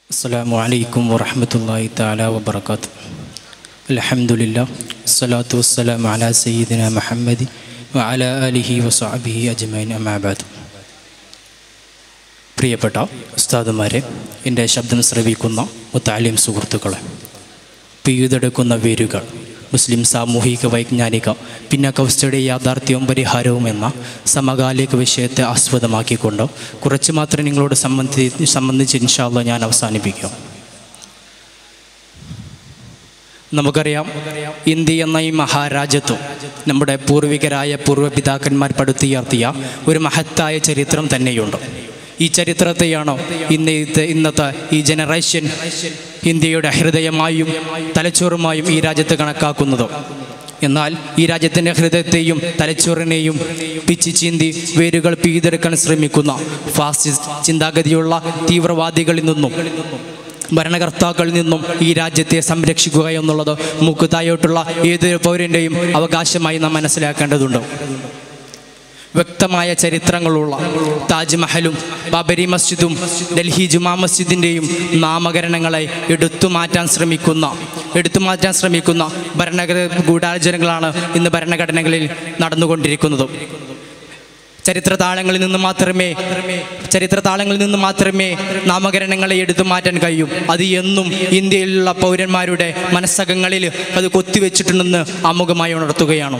السلام عليكم ورحمة الله تعالى وبركاته الحمد لله الصلاة والسلام على سيدنا محمد وعلى آله وصحبه أجمعين أما بعد പ്രിയപ്പെട്ട ഉസ്താദുമാരെ എൻ്റെ ശബ്ദം ശ്രവിക്കുന്ന മുത്താലിം സുഹൃത്തുക്കളെ പിഴുതെടുക്കുന്ന വേരുകൾ മുസ്ലിം സാമൂഹിക വൈജ്ഞാനിക പിന്നക്കവസ്ഥയുടെ യാഥാർത്ഥ്യവും പരിഹാരവും എന്ന സമകാലിക വിഷയത്തെ ആസ്പദമാക്കിക്കൊണ്ട് കുറച്ച് മാത്രം നിങ്ങളോട് സംബന്ധി സംബന്ധിച്ച് ഇൻഷാല്ല ഞാൻ അവസാനിപ്പിക്കാം നമുക്കറിയാം ഇന്ത്യ എന്ന ഈ മഹാരാജ്യത്വം നമ്മുടെ പൂർവികരായ പൂർവ്വപിതാക്കന്മാർ പടുത്തുയർത്തിയ ഒരു മഹത്തായ ചരിത്രം തന്നെയുണ്ട് ഈ ചരിത്രത്തെയാണോ ഇന്ന് ഇത് ഇന്നത്തെ ഈ ജനറേഷൻ ഇന്ത്യയുടെ ഹൃദയമായും തലച്ചോറുമായും ഈ രാജ്യത്ത് കണക്കാക്കുന്നത് എന്നാൽ ഈ രാജ്യത്തിൻ്റെ ഹൃദയത്തെയും തലച്ചോറിനെയും പിച്ചി ചീന്തി വേരുകൾ പിഴുതെടുക്കാൻ ശ്രമിക്കുന്ന ഫാസിസ്റ്റ് ചിന്താഗതിയുള്ള തീവ്രവാദികളിൽ നിന്നും ഭരണകർത്താക്കളിൽ നിന്നും ഈ രാജ്യത്തെ സംരക്ഷിക്കുക എന്നുള്ളത് മുക്കുതായോട്ടുള്ള ഏതൊരു പൗരൻ്റെയും അവകാശമായി നാം മനസ്സിലാക്കേണ്ടതുണ്ട് വ്യക്തമായ ചരിത്രങ്ങളുള്ള താജ്മഹലും ബാബരി മസ്ജിദും ഡൽഹി ജുമാ മസ്ജിദിൻ്റെയും നാമകരണങ്ങളെ എടുത്തു മാറ്റാൻ ശ്രമിക്കുന്ന എടുത്തു മാറ്റാൻ ശ്രമിക്കുന്ന ഭരണഘട ഗൂഢാചരങ്ങളാണ് ഇന്ന് ഭരണഘടനകളിൽ നടന്നുകൊണ്ടിരിക്കുന്നത് ചരിത്ര താളങ്ങളിൽ നിന്ന് മാത്രമേ ചരിത്ര താളങ്ങളിൽ നിന്ന് മാത്രമേ നാമകരണങ്ങളെ എടുത്തു മാറ്റാൻ കഴിയും അത് എന്നും ഇന്ത്യയിലുള്ള പൗരന്മാരുടെ മനസ്സകങ്ങളിൽ അത് കൊത്തിവെച്ചിട്ടുണ്ടെന്ന് ആമുഖമായി ഉണർത്തുകയാണ്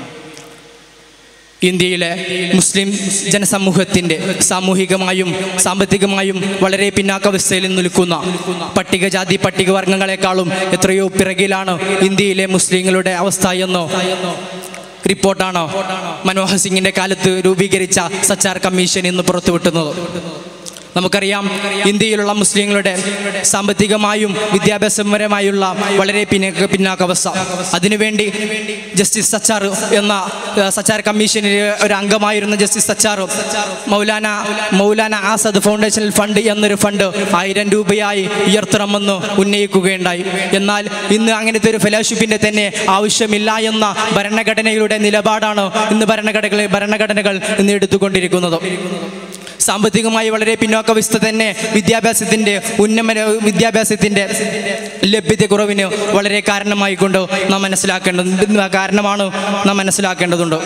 ഇന്ത്യയിലെ മുസ്ലിം ജനസമൂഹത്തിൻ്റെ സാമൂഹികമായും സാമ്പത്തികമായും വളരെ പിന്നാക്കാവസ്ഥയിൽ നിൽക്കുന്ന പട്ടികജാതി പട്ടികവർഗങ്ങളെക്കാളും എത്രയോ പിറകിലാണ് ഇന്ത്യയിലെ മുസ്ലിങ്ങളുടെ അവസ്ഥ എന്നോ റിപ്പോർട്ടാണ് മൻമോഹൻ സിംഗിന്റെ കാലത്ത് രൂപീകരിച്ച സച്ചാർ കമ്മീഷൻ ഇന്ന് പുറത്തുവിട്ടുന്നത് നമുക്കറിയാം ഇന്ത്യയിലുള്ള മുസ്ലിങ്ങളുടെ സാമ്പത്തികമായും വിദ്യാഭ്യാസപരമായുള്ള വളരെ പിന്നാക്ക പിന്നാക്കാവസ്ഥ അതിനുവേണ്ടി ജസ്റ്റിസ് സച്ചാർ എന്ന ഏഹ്, സച്ചാർ കമ്മീഷനിൽ ഒരു അംഗമായിരുന്ന justice Sachar Maulana Maulana Azad foundation fund എന്നൊരു ഫണ്ട് ആയിരം രൂപയായി ഉയർത്തണമെന്ന് ഉന്നയിക്കുകയുണ്ടായി എന്നാൽ ഇന്ന് അങ്ങനത്തെ ഒരു ഫെലോഷിപ്പിന്റെ തന്നെ ആവശ്യമില്ല എന്ന ഭരണഘടനയുടെ നിലപാടാണ് ഇന്ന് ഭരണഘടനകൾ ഭരണഘടനകൾ ഇന്ന് എടുത്തുകൊണ്ടിരിക്കുന്നത് സാമ്പത്തികമായി വളരെ പിന്നോക്കാവസ്ഥ തന്നെ വിദ്യാഭ്യാസത്തിൻ്റെ ഉന്നമന വിദ്യാഭ്യാസത്തിൻ്റെ ലഭ്യതക്കുറവിന് വളരെ കാരണമായിക്കൊണ്ട് നാം മനസ്സിലാക്കേണ്ടത് കാരണമാണ് നാം മനസ്സിലാക്കേണ്ടതുണ്ട്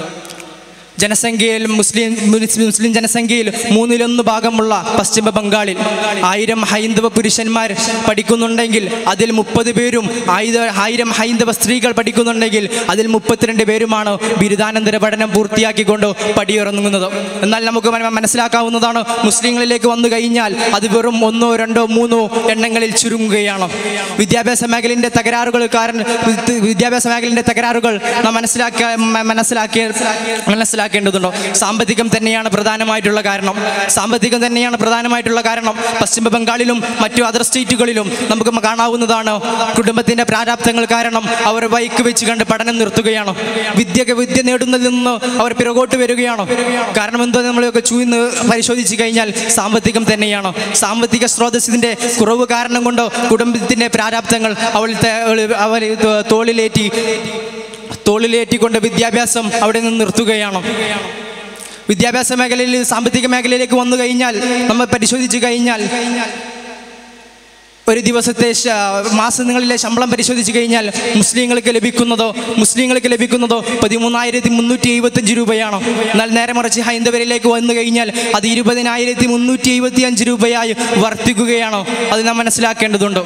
ജനസംഖ്യയിൽ മുസ്ലിം മുസ്ലിം മുസ്ലിം ജനസംഖ്യയിൽ മൂന്നിലൊന്ന് ഭാഗമുള്ള പശ്ചിമ ബംഗാളിൽ ആയിരം ഹൈന്ദവ പുരുഷന്മാർ പഠിക്കുന്നുണ്ടെങ്കിൽ അതിൽ മുപ്പത് പേരും ആയിര ആയിരം ഹൈന്ദവ സ്ത്രീകൾ പഠിക്കുന്നുണ്ടെങ്കിൽ അതിൽ മുപ്പത്തിരണ്ട് പേരുമാണ് ബിരുദാനന്തര പഠനം പൂർത്തിയാക്കിക്കൊണ്ട് പടിയിറങ്ങുന്നത് എന്നാൽ നമുക്ക് മന- മനസ്സിലാക്കാവുന്നതാണ് മുസ്ലിങ്ങളിലേക്ക് വന്നു കഴിഞ്ഞാൽ അത് വെറും ഒന്നോ രണ്ടോ മൂന്നോ എണ്ണങ്ങളിൽ ചുരുങ്ങുകയാണ് വിദ്യാഭ്യാസ മേഖലയുടെ തകരാറുകൾ കാരണം വിദ്യ- വിദ്യാഭ്യാസ മേഖലയുടെ തകരാറുകൾ നാം മനസ്സിലാക്കിയ മ- മനസ്സിലാക്കിയ മനസ്സിലാക്കേണ്ടതുണ്ടോ സാമ്പത്തികം തന്നെയാണ് പ്രധാനമായിട്ടുള്ള കാരണം സാമ്പത്തികം തന്നെയാണ് പ്രധാനമായിട്ടുള്ള കാരണം പശ്ചിമ ബംഗാളിലും മറ്റു അതർ സ്റ്റേറ്റുകളിലും നമുക്ക് കാണാവുന്നതാണ് കുടുംബത്തിന്റെ പ്രാരാബ്ദങ്ങൾ കാരണം അവർ ബൈക്ക് വെച്ച് കണ്ട് പഠനം നിർത്തുകയാണ് വിദ്യ വിദ്യ നേടുന്നതിൽ നിന്ന് അവർ പിറകോട്ട് വരികയാണ് കാരണം എന്തോ നമ്മളൊക്കെ ചൂന്ന് പരിശോധിച്ച് കഴിഞ്ഞാൽ സാമ്പത്തികം തന്നെയാണ് സാമ്പത്തിക സ്രോതസ്സിന്റെ കുറവ് കാരണം കൊണ്ട് കുടുംബത്തിന്റെ പ്രാരാബ്ദങ്ങൾ അവൾ അവർ തോളിലേറ്റി തോളിലേറ്റിക്കൊണ്ട് വിദ്യാഭ്യാസം അവിടെ നിന്ന് നിർത്തുകയാണ് വിദ്യാഭ്യാസ മേഖലയിൽ സാമ്പത്തിക മേഖലയിലേക്ക് വന്നു കഴിഞ്ഞാൽ നമ്മൾ പരിശോധിച്ചു കഴിഞ്ഞാൽ ഒരു ദിവസത്തെ ശ- മാസങ്ങളിലെ ശമ്പളം പരിശോധിച്ചു കഴിഞ്ഞാൽ മുസ്ലിങ്ങൾക്ക് ലഭിക്കുന്നതോ മുസ്ലിങ്ങൾക്ക് ലഭിക്കുന്നതോ പതിമൂന്നായിരത്തി മുന്നൂറ്റി എഴുപത്തഞ്ച് രൂപയാണ് എന്നാൽ നേരെ മറിച്ച് ഹൈന്ദവരിലേക്ക് വന്നു കഴിഞ്ഞാൽ അത് ഇരുപതിനായിരത്തി മുന്നൂറ്റി എഴുപത്തി അഞ്ച് രൂപയായി വർദ്ധിക്കുകയാണോ അത് നാം മനസ്സിലാക്കേണ്ടതുണ്ട്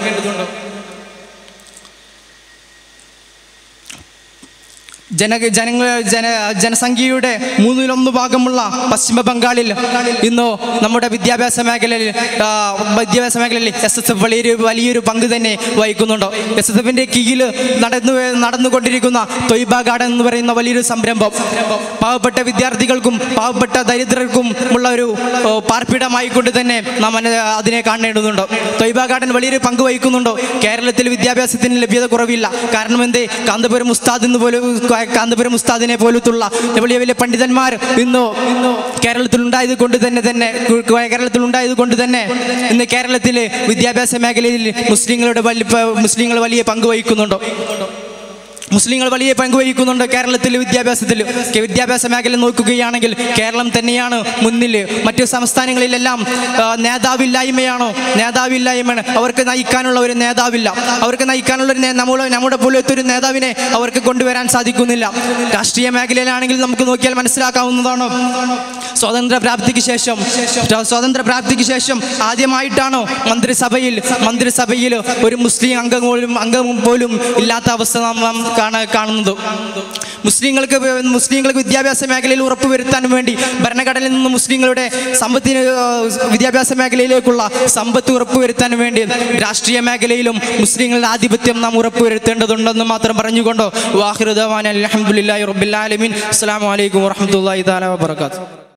ജന ജനങ്ങൾ ജന ജനസംഖ്യയുടെ മൂന്നിലൊന്ന് ഭാഗമുള്ള പശ്ചിമ ബംഗാളിൽ ഇന്ന് നമ്മുടെ വിദ്യാഭ്യാസ മേഖലയിൽ ആ, വിദ്യാഭ്യാസ മേഖലയിൽ എസ് എസ് എഫ് വലിയൊരു വലിയൊരു പങ്ക് തന്നെ വഹിക്കുന്നുണ്ട് എസ് എസ് എഫിന്റെ കീഴിൽ നടന്നു നടന്നുകൊണ്ടിരിക്കുന്ന തൊയ്ബ ഗാർഡൻ എന്ന് പറയുന്ന വലിയൊരു സംരംഭം പാവപ്പെട്ട വിദ്യാർത്ഥികൾക്കും പാവപ്പെട്ട ദരിദ്രർക്കും ഉള്ള ഒരു ഓ, പാർപ്പിടമായിക്കൊണ്ട് തന്നെ നാം അന- അതിനെ കാണേണ്ടതുണ്ട് തൊയ്ബ ഗാർഡൻ വലിയൊരു പങ്ക് വഹിക്കുന്നുണ്ട് കേരളത്തിൽ വിദ്യാഭ്യാസത്തിന് ലഭ്യത കുറവില്ല കാരണം എന്തേ കാന്തപുരം ഉസ്താദ് എന്ന് പോലെ കാന്തപുരം ഉസ്താദിനെ പോലത്തുള്ള വലിയ വലിയ പണ്ഡിതന്മാർ ഇന്ന് ഇന്ന് കേരളത്തിൽ ഉണ്ടായത് കൊണ്ട് തന്നെ തന്നെ കേരളത്തിൽ ഉണ്ടായത് കൊണ്ട് തന്നെ ഇന്ന് കേരളത്തിലെ വിദ്യാഭ്യാസ മേഖലയിൽ മുസ്ലിങ്ങളുടെ വലിയ മുസ്ലിങ്ങൾ വലിയ പങ്ക് വഹിക്കുന്നുണ്ട് മുസ്ലിങ്ങൾ വലിയ പങ്ക് വഹിക്കുന്നുണ്ട് കേരളത്തിൽ വിദ്യാഭ്യാസത്തിൽ കെ- വിദ്യാഭ്യാസ മേഖല നോക്കുകയാണെങ്കിൽ കേരളം തന്നെയാണ് മുന്നിൽ മറ്റു സംസ്ഥാനങ്ങളിലെല്ലാം ആ, നേതാവില്ലായ്മയാണോ നേതാവില്ലായ്മയാണ് അവർക്ക് നയിക്കാനുള്ള ഒരു നേതാവില്ല അവർക്ക് നയിക്കാനുള്ള ഒരു നേ- നമ്മുടെ നമ്മുടെ പോലത്തെ ഒരു നേതാവിനെ അവർക്ക് കൊണ്ടുവരാൻ സാധിക്കുന്നില്ല രാഷ്ട്രീയ മേഖലയിലാണെങ്കിൽ നമുക്ക് നോക്കിയാൽ മനസ്സിലാക്കാവുന്നതാണ് സ്വാതന്ത്ര്യ പ്രാപ്തിക്ക് ശേഷം സ്വാതന്ത്ര്യ പ്രാപ്തിക്ക് ശേഷം ആദ്യമായിട്ടാണോ മന്ത്രിസഭയിൽ മന്ത്രിസഭയിൽ ഒരു മുസ്ലിം അംഗം പോലും അംഗം പോലും ഇല്ലാത്ത അവസ്ഥ നാം നാം കാണാ കാണുന്നത് മുസ്ലിങ്ങൾക്ക് വേ- മുസ്ലിങ്ങൾക്ക് വിദ്യാഭ്യാസ മേഖലയിൽ ഉറപ്പുവരുത്താൻ വേണ്ടി ഭരണഘടനയിൽ നിന്ന് മുസ്ലിങ്ങളുടെ സമ്പത്തിന് ആ, വിദ്യാഭ്യാസ മേഖലയിലേക്കുള്ള സമ്പത്ത് ഉറപ്പുവരുത്താൻ വേണ്ടി രാഷ്ട്രീയ മേഖലയിലും മുസ്ലിങ്ങളുടെ ആധിപത്യം നാം ഉറപ്പുവരുത്തേണ്ടതുണ്ടെന്ന് മാത്രം പറഞ്ഞുകൊണ്ട് വാഹിറുദ്ദാൻ അലഹമുല്ലാ റബ്ബിൻ അസ്സാം വലൈക്കും വാഹമത്തല്ലാ വാബർക്കാത്തു